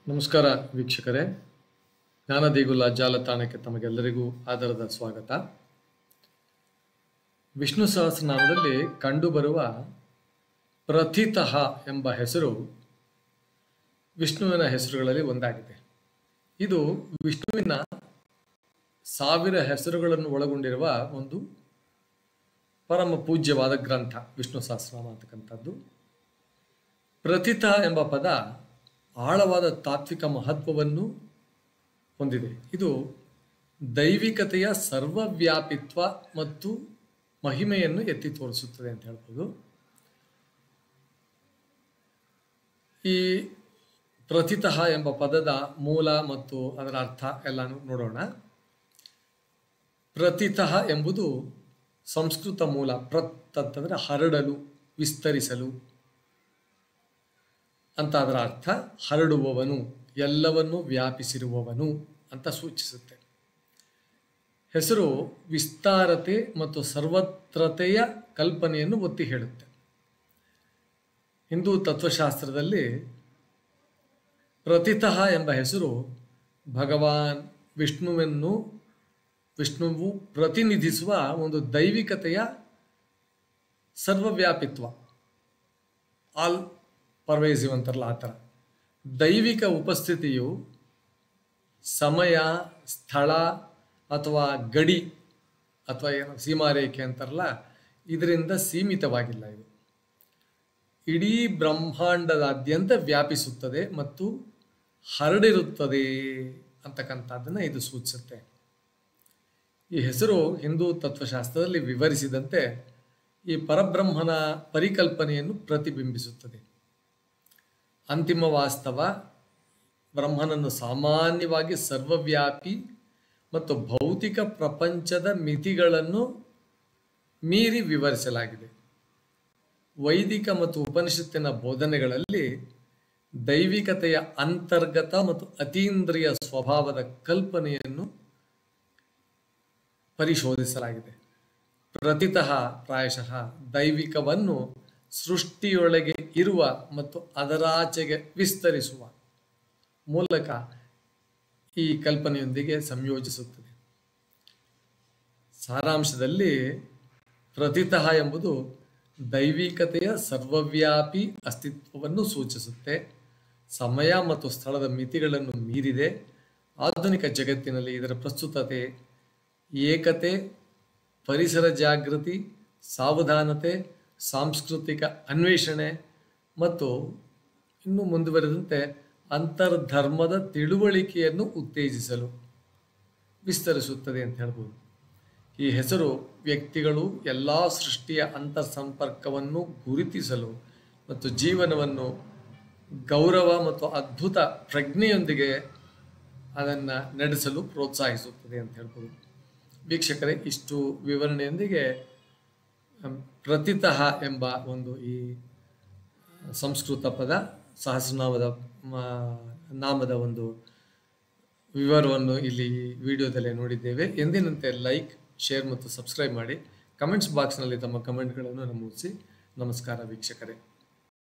ನಮಸ್ಕಾರ ವೀಕ್ಷಕರೇ ಜ್ಞಾನದೇಗುಲ ಜಾಲತಾಣಕ್ಕೆ ತಮಗೆಲ್ಲರಿಗೂ ಆಧಾರದ ಸ್ವಾಗತ ವಿಷ್ಣು ಸಹಸ್ರನಾಮದಲ್ಲಿ ಕಂಡುಬರುವ ಪ್ರಥಿತಃ ಎಂಬ ಹೆಸರು ವಿಷ್ಣುವಿನ ಹೆಸರುಗಳಲ್ಲಿ ಒಂದಾಗಿದೆ ಇದು ವಿಷ್ಣುವಿನ ಸಾವಿರ ಹೆಸರುಗಳನ್ನು ಒಳಗೊಂಡಿರುವ ಒಂದು ಪರಮ ಪೂಜ್ಯವಾದ ಗ್ರಂಥ ವಿಷ್ಣು ಸಹಸ್ರನಾಮ ಅಂತಕ್ಕಂಥದ್ದು ಪ್ರಥಿತ ಎಂಬ ಪದ ಆಳವಾದ ತಾತ್ವಿಕ ಮಹತ್ವವನ್ನು ಹೊಂದಿದೆ ಇದು ದೈವಿಕತೆಯ ಸರ್ವವ್ಯಾಪಿತ್ವ ಮತ್ತು ಮಹಿಮೆಯನ್ನು ಎತ್ತಿ ತೋರಿಸುತ್ತದೆ ಅಂತ ಹೇಳ್ಬೋದು ಈ ಪ್ರಥಿತಃ ಎಂಬ ಪದದ ಮೂಲ ಮತ್ತು ಅದರ ಅರ್ಥ ಎಲ್ಲಾನು ನೋಡೋಣ ಪ್ರಥಿತಃ ಎಂಬುದು ಸಂಸ್ಕೃತ ಮೂಲ ಪ್ರತ್ ಅಂತಂದರೆ ಹರಡಲು ವಿಸ್ತರಿಸಲು ಅಂತ ಅದರ ಅರ್ಥ ಹರಡುವವನು ಎಲ್ಲವನ್ನು ವ್ಯಾಪಿಸಿರುವವನು ಅಂತ ಸೂಚಿಸುತ್ತೆ ಹೆಸರು ವಿಸ್ತಾರತೆ ಮತ್ತು ಸರ್ವತ್ರತೆಯ ಕಲ್ಪನೆಯನ್ನು ಒತ್ತಿ ಹೇಳುತ್ತೆ ಹಿಂದೂ ತತ್ವಶಾಸ್ತ್ರದಲ್ಲಿ ಪ್ರಥಿತಃ ಎಂಬ ಹೆಸರು ಭಗವಾನ್ ವಿಷ್ಣುವನ್ನು ವಿಷ್ಣುವು ಪ್ರತಿನಿಧಿಸುವ ಒಂದು ದೈವಿಕತೆಯ ಸರ್ವವ್ಯಾಪಿತ್ವ ಆಲ್ ಪರ್ವೇಸಿವ್ ಅಂತಾರಲ್ಲ ಆ ಥರ ದೈವಿಕ ಉಪಸ್ಥಿತಿಯು ಸಮಯ ಸ್ಥಳ ಅಥವಾ ಗಡಿ ಅಥವಾ ಏನು ಸೀಮಾರೇಖೆ ಅಂತಾರಲ್ಲ ಇದರಿಂದ ಸೀಮಿತವಾಗಿಲ್ಲ ಇದು ಇಡೀ ಬ್ರಹ್ಮಾಂಡದಾದ್ಯಂತ ವ್ಯಾಪಿಸುತ್ತದೆ ಮತ್ತು ಹರಡಿರುತ್ತದೆ ಅಂತಕ್ಕಂಥದ್ದನ್ನು ಇದು ಸೂಚಿಸುತ್ತೆ ಈ ಹೆಸರು ಹಿಂದೂ ತತ್ವಶಾಸ್ತ್ರದಲ್ಲಿ ವಿವರಿಸಿದಂತೆ ಈ ಪರಬ್ರಹ್ಮನ ಪರಿಕಲ್ಪನೆಯನ್ನು ಪ್ರತಿಬಿಂಬಿಸುತ್ತದೆ ಅಂತಿಮ ವಾಸ್ತವ ಬ್ರಹ್ಮನನ್ನು ಸಾಮಾನ್ಯವಾಗಿ ಸರ್ವವ್ಯಾಪಿ ಮತ್ತು ಭೌತಿಕ ಪ್ರಪಂಚದ ಮಿತಿಗಳನ್ನು ಮೀರಿ ವಿವರಿಸಲಾಗಿದೆ ವೈದಿಕ ಮತ್ತು ಉಪನಿಷತ್ತಿನ ಬೋಧನೆಗಳಲ್ಲಿ ದೈವಿಕತೆಯ ಅಂತರ್ಗತ ಮತ್ತು ಅತೀಂದ್ರಿಯ ಸ್ವಭಾವದ ಕಲ್ಪನೆಯನ್ನು ಪರಿಶೋಧಿಸಲಾಗಿದೆ ಪ್ರತಿತಃ ಪ್ರಾಯಶಃ ದೈವಿಕವನ್ನು ಸೃಷ್ಟಿಯೊಳಗೆ ಇರುವ ಮತ್ತು ಅದರಾಚೆಗೆ ವಿಸ್ತರಿಸುವ ಮೂಲಕ ಈ ಕಲ್ಪನೆಯೊಂದಿಗೆ ಸಂಯೋಜಿಸುತ್ತದೆ ಸಾರಾಂಶದಲ್ಲಿ ಪ್ರತಿತಃ ಎಂಬುದು ದೈವಿಕತೆಯ ಸರ್ವವ್ಯಾಪಿ ಅಸ್ತಿತ್ವವನ್ನು ಸೂಚಿಸುತ್ತೆ ಸಮಯ ಮತ್ತು ಸ್ಥಳದ ಮಿತಿಗಳನ್ನು ಮೀರಿದೆ ಆಧುನಿಕ ಜಗತ್ತಿನಲ್ಲಿ ಇದರ ಪ್ರಸ್ತುತತೆ ಏಕತೆ ಪರಿಸರ ಜಾಗೃತಿ ಸಾವಧಾನತೆ ಸಾಂಸ್ಕೃತಿಕ ಅನ್ವೇಷಣೆ ಮತ್ತು ಇನ್ನು ಮುಂದುವರೆದಂತೆ ಅಂತರ್ಧರ್ಮದ ತಿಳುವಳಿಕೆಯನ್ನು ಉತ್ತೇಜಿಸಲು ವಿಸ್ತರಿಸುತ್ತದೆ ಅಂತ ಹೇಳ್ಬೋದು ಈ ಹೆಸರು ವ್ಯಕ್ತಿಗಳು ಎಲ್ಲ ಸೃಷ್ಟಿಯ ಅಂತರ್ಸಂಪರ್ಕವನ್ನು ಗುರುತಿಸಲು ಮತ್ತು ಜೀವನವನ್ನು ಗೌರವ ಮತ್ತು ಅದ್ಭುತ ಪ್ರಜ್ಞೆಯೊಂದಿಗೆ ಅದನ್ನು ನಡೆಸಲು ಪ್ರೋತ್ಸಾಹಿಸುತ್ತದೆ ಅಂತ ಹೇಳ್ಬೋದು ವೀಕ್ಷಕರೇ ಇಷ್ಟು ವಿವರಣೆಯೊಂದಿಗೆ ಪ್ರತಿತಃ ಎಂಬ ಒಂದು ಈ ಸಂಸ್ಕೃತ ಪದ ಸಹಸ್ರನಾಮದ ನಾಮದ ಒಂದು ವಿವರವನ್ನು ಇಲ್ಲಿ ವಿಡಿಯೋದಲ್ಲೇ ನೋಡಿದ್ದೇವೆ ಎಂದಿನಂತೆ ಲೈಕ್ ಶೇರ್ ಮತ್ತು ಸಬ್ಸ್ಕ್ರೈಬ್ ಮಾಡಿ ಕಮೆಂಟ್ಸ್ ಬಾಕ್ಸ್ನಲ್ಲಿ ತಮ್ಮ ಕಮೆಂಟ್ಗಳನ್ನು ನಮೂದಿಸಿ ನಮಸ್ಕಾರ ವೀಕ್ಷಕರೇ